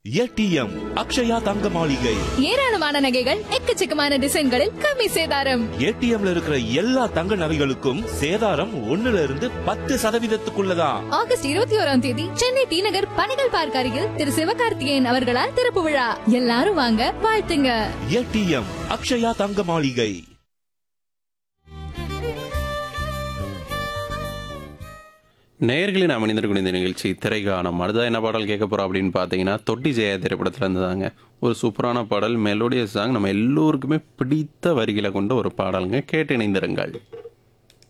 ATM Akshaya தங்க மாளிகை ஏராளமான நகைகள் எக்கச்சக்கமான டிசைன்களில் கம்மி சேதாரம் ஏடிஎம்ல இருக்கிற எல்லா தங்க நகைகளுக்கும் சேதாரம் ஒண்ணுல இருந்து பத்து சதவீதத்துக்குள்ளதான் ஆகஸ்ட் இருபத்தி ஓராம் தேதி சென்னை டி நகர் பணிகள் பார்க் அருகில் திரு சிவகார்த்திகேயன் அவர்களால் திறப்பு விழா எல்லாரும் வாங்க வாழ்த்துங்க ஏடிஎம் அக்ஷயா தங்க மாளிகை நேயர்களின் நாம் அணிந்திருக்கூடிய இந்த நிகழ்ச்சி திரைக்கானம் அடுத்தா என்ன பாடல் கேட்க போறோம் அப்படின்னு பார்த்தீங்கன்னா தொட்டி ஜெயா திரைப்படத்தில் இருந்ததாங்க ஒரு சூப்பரான பாடல் மெலோடியஸ் சாங் நம்ம எல்லோருக்குமே பிடித்த வரிகளை கொண்ட ஒரு பாடலுங்க கேட்டு இணைந்திருங்கள்